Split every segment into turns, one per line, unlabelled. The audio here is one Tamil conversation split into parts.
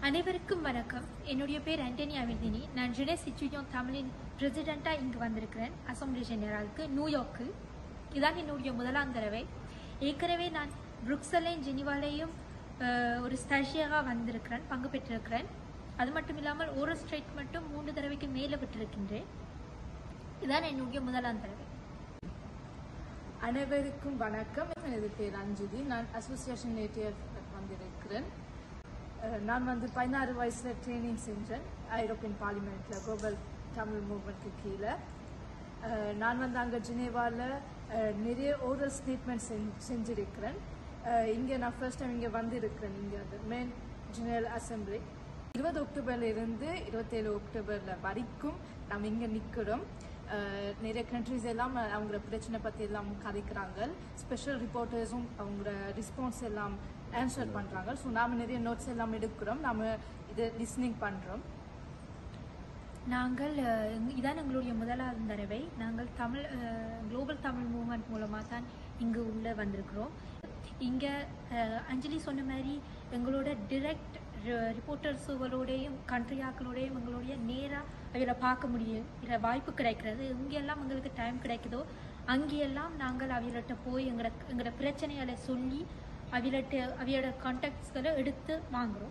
அனைவருக்கும் வணக்கம் என்னுடைய பேர் ஆண்டனி அமிர்தினி நான் ஜுனேஸ் இச்சுயோன் தமிழின் பிரசிடெண்ட்டாக இங்கு வந்திருக்கிறேன் அசம்பிளி ஜெனரலுக்கு நியூயார்க்கு இதான் என்னுடைய முதலாம் தடவை ஏற்கனவே நான் புருக்சலையும் ஜெனிவாலையும் அஹ், ஒரு ஸ்டாஷியாக வந்திருக்கிறேன் பங்கு பெற்றிருக்கிறேன் அது மட்டும் இல்லாமல் ஒரு ஸ்ட்ரைட் மட்டும் மூன்று தடவைக்கு மேலே விட்டிருக்கின்றேன் இதான் என்னுடைய முதலாம் தடவை
அனைவருக்கும் வணக்கம் எனது பேர் அஞ்சுதி நான் அசோசியேஷன் ஏடிஎஃப் வந்திருக்கிறேன் அஹ் நான் வந்து பதினாறு வயசுல ட்ரைனிங் செஞ்சேன் ஐரோப்பியன் பார்லிமெண்ட்ல குளோபல் தமிழ் மூவ்மெண்ட்க்கு கீழே அஹ் நான் வந்து அங்கே ஜெனீவாவில் நிறைய ஓரல் ஸ்டேட்மெண்ட் செஞ்சிருக்கிறேன் அஹ் இங்கே நான் ஃபர்ஸ்ட் டைம் இங்கே வந்திருக்கிறேன் இங்கே அந்த மெயின் ஜெனரல் அசம்பிளி இருபது அக்டோபர்ல இருந்து இருபத்தேழு அக்டோபர்ல வரைக்கும் நம்ம இங்கே நிற்கிறோம் அஹ் நிறைய கண்ட்ரிஸ் எல்லாம் அவங்களோட பிரச்சனை பற்றி எல்லாம் கதைக்கிறாங்க ஸ்பெஷல் ரிப்போர்ட்டர்ஸும் அவங்களோட ரெஸ்பான்ஸ் எல்லாம் ஆன்சர் பண்ணுறாங்க ஸோ நாம் நிறைய நோட்ஸ் எல்லாம் எடுக்கிறோம் நாம் இதை லிஸ்னிங் பண்ணுறோம்
நாங்கள் அஹ், எங்க- இதான் எங்களுடைய முதலாவது தடவை நாங்கள் தமிழ் குளோபல் தமிழ் மூவ்மெண்ட் மூலமாக தான் இங்கு உள்ள வந்திருக்கிறோம் இங்கே அஞ்சலி சொன்ன மாதிரி எங்களோட டிரெக்ட் ரிப்போர்ட்டர்ஸுகளோடையும் கண்ட்ரி ஆக்களோடையும் எங்களுடைய நேராக அவளை பார்க்க முடியும் இதில் வாய்ப்பு கிடைக்கிறது எங்கெல்லாம் எங்களுக்கு டைம் கிடைக்குதோ அங்கேயெல்லாம் நாங்கள் அவங்கள்ட்ட போய் எங்களோட எங்களோட பிரச்சனைகளை சொல்லி அவள்கிட்ட அவையோட கான்டாக்ட்ஸ்களை எடுத்து வாங்குறோம்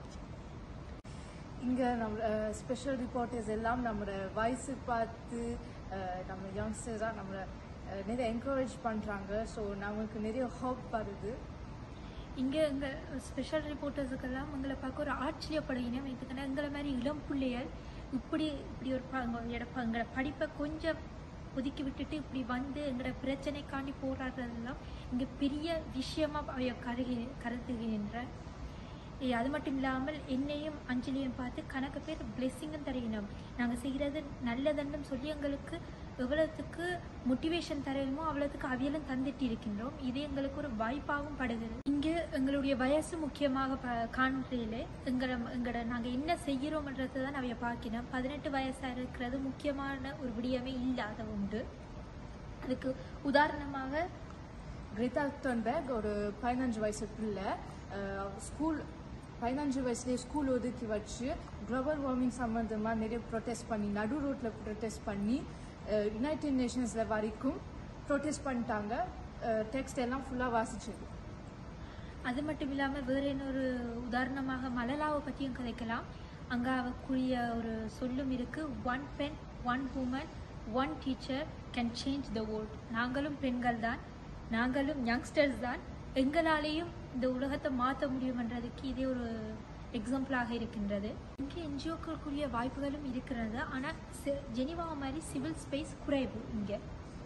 இங்கே நம்ம ஸ்பெஷல் ரிப்போர்ட்டர்ஸ் எல்லாம் நம்மளோட வயசு பார்த்து அஹ், நம்ம யங்ஸ்டர்ஸாக நம்மளை அஹ், நிறைய என்கரேஜ் பண்ணுறாங்க ஸோ நமக்கு நிறைய ஹோப் வருது
இங்கே எங்கள் ஸ்பெஷல் ரிப்போர்ட்டர்ஸுக்கெல்லாம் எங்களை பார்க்க ஒரு ஆச்சரியப்படுகிறேன் இதுக்குன்னா எங்களை மாதிரி இளம் பிள்ளைகள் இப்படி இப்படி ஒரு ப- எங்களோட ப- எங்களோட படிப்பை கொஞ்சம் ஒதுக்கி விட்டுட்டு இப்படி வந்து எங்களோட பிரச்சனைக்காண்டி போராடுறதெல்லாம் இங்கே பெரிய விஷயமா அவைய கருகி கருதுகின்ற ஏ, அது மட்டும் இல்லாமல் என்னையும் அஞ்சலியும் பார்த்து கணக்கு பேர் பிளெஸ்ஸிங்கும் தருகினோம் நாங்கள் செய்கிறது நல்லதென்னும் சொல்லி எங்களுக்கு எவ்வளவுக்கு மோட்டிவேஷன் தரணுமோ அவ்வளவுக்கு அவியலும் தந்துட்டு இருக்கின்றோம் இது எங்களுக்கு ஒரு வாய்ப்பாகவும் படுகிறது இங்கே எங்களுடைய வயசு முக்கியமாக ப காண்றையில் எங்களை எங்களோட நாங்கள் என்ன செய்கிறோம்ன்றது தான் அவைய பார்க்கணும் பதினெட்டு வயசாக இருக்கிறது முக்கியமான ஒரு விடயமே இல்லாத உண்டு அதுக்கு உதாரணமாக
கிரேட்டா டர்ன்பேக் ஒரு பதினஞ்சு வயசு பிள்ளை ஸ்கூல் பதினஞ்சு வயசுலேயே ஸ்கூல் ஒதுக்கி வச்சு குளோபல் வார்மிங் சம்மந்தமாக நிறைய ப்ரொட்டஸ்ட் பண்ணி நடு ரோட்டில் ப்ரொட்டஸ்ட் பண்ணி யுனைடெட் நேஷன்ஸில் வரைக்கும் ப்ரொட்டஸ்ட் பண்ணிட்டாங்க டெக்ஸ்ட் எல்லாம் ஃபுல்லாக வாசிச்சது
அது மட்டும் இல்லாமல் வேறு இன்னொரு உதாரணமாக மலலாவை பற்றியும் கதைக்கலாம் அங்கே அவக்குரிய ஒரு சொல்லும் இருக்கு one pen one woman one teacher can change the world நாங்களும் பெண்கள் தான் நாங்களும் யங்ஸ்டர்ஸ் தான் எங்களாலேயும் இந்த உலகத்தை மாற்ற முடியும்ன்றதுக்கு இதே ஒரு எக்ஸாம்பிளாக இருக்கின்றது இங்கே என்ஜிஓக்களுக்குரிய வாய்ப்புகளும் இருக்கிறது ஆனால் ஜெனிவா மாதிரி சிவில் ஸ்பேஸ் குறைவு இங்கே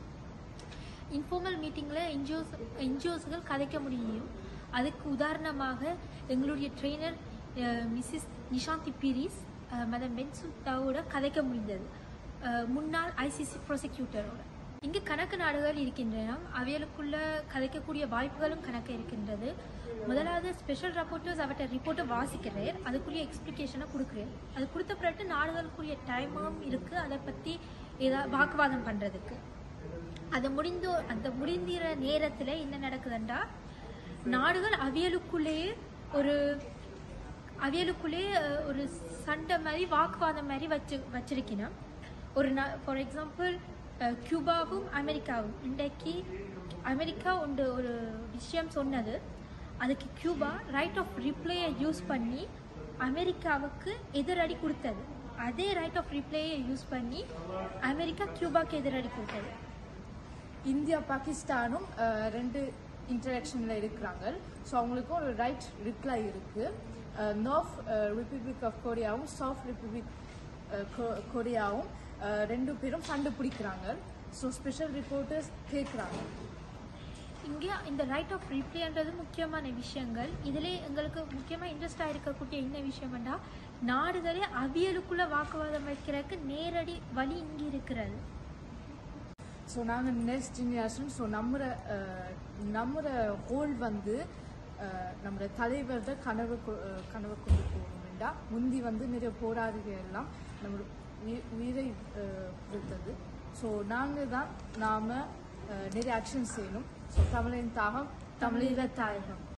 இன்ஃபார்மல் மீட்டிங்கில் என்ஜிஓஸ் என்ஜிஓஸ்கள் கதைக்க முடியும் அதுக்கு உதாரணமாக எங்களுடைய ட்ரெயினர் மிஸ்ஸஸ் நிஷாந்தி பீரிஸ் மதம் பென்சுத்தாவோட கதைக்க முடிந்தது அஹ், முன்னாள் ஐசிசி ப்ரோசிக்யூட்டரோட இங்கே கணக்கு நாடுகள் இருக்கின்றன அவைகளுக்குள்ள கதைக்கக்கூடிய வாய்ப்புகளும் கணக்கு இருக்கின்றது முதலாவது ஸ்பெஷல் ரிப்போர்ட்டர்ஸ் அவட்ட ரிப்போர்ட்டை வாசிக்கிறேன் அதுக்குரிய எக்ஸ்பிளிகேஷனை கொடுக்குறேன் அது கொடுத்த பிறகு நாடுகளுக்குரிய டைமும் இருக்குது அதை பற்றி ஏதாவது வாக்குவாதம் பண்ணுறதுக்கு அது முடிந்தோ அந்த முடிந்திற நேரத்தில் என்ன நடக்குதுன்றா நாடுகள் அவியலுக்குள்ளேயே ஒரு அவியலுக்குள்ளே அஹ், ஒரு சண்டை மாதிரி வாக்குவாதம் மாதிரி வச்சு வச்சிருக்கணும் ஒரு ஃபார் எக்ஸாம்பிள் கியூபாவும் அமெரிக்காவும் இன்றைக்கு அமெரிக்கா ஒன்று ஒரு விஷயம் சொன்னது அதுக்கு கியூபா ரைட் ஆஃப் ரிப்ளையை யூஸ் பண்ணி அமெரிக்காவுக்கு எதிரடி கொடுத்தது அதே ரைட் ஆஃப் ரிப்ளையை யூஸ் பண்ணி அமெரிக்கா கியூபாக்கு எதிரடி கொடுத்தது
இந்தியா பாகிஸ்தானும் அஹ், ரெண்டு இன்டராக்ஷனில் இருக்கிறாங்க ஸோ அவங்களுக்கும் ஒரு ரைட் ரிப்ளை இருக்கு நார்த் ரிப்பப்ளிக் ஆஃப் கொரியாவும் சவுத் ரிப்பப்ளிக் கொரியாவும் அஹ், ரெண்டு பேரும் சண்டை பிடிக்கிறாங்க ஸோ ஸ்பெஷல் ரிப்போர்ட்டர்ஸ் கேட்குறாங்க
இங்கே இந்த ரைட் ஆஃப் ரிப்ளைன்றது முக்கியமான விஷயங்கள் இதிலே எங்களுக்கு முக்கியமாக இன்ட்ரெஸ்டாக இருக்கக்கூடிய என்ன விஷயம்னா நாடுகளே அவியலுக்குள்ள வாக்குவாதம் வைக்கிறதுக்கு நேரடி வழி இங்கே இருக்கிறது
ஸோ நாங்கள் நெக்ஸ்ட் ஜெனரேஷன் ஸோ நம்மளோட நம்மளோட ஹோல் வந்து அஹ், நம்மளோட தலைவரோட கனவு கொ- அஹ், கனவு கொண்டு போகணும்டா முந்தி வந்து நிறைய போராடுக எல்லாம் நம்ம உயி- உயிரை அஹ், கொடுத்தது ஸோ நாங்கள் தான் நாம் நிறைய ஆக்ஷன் செய்யணும் ஸோ தமிழின் தாகம் தமிழீழ தாயகம்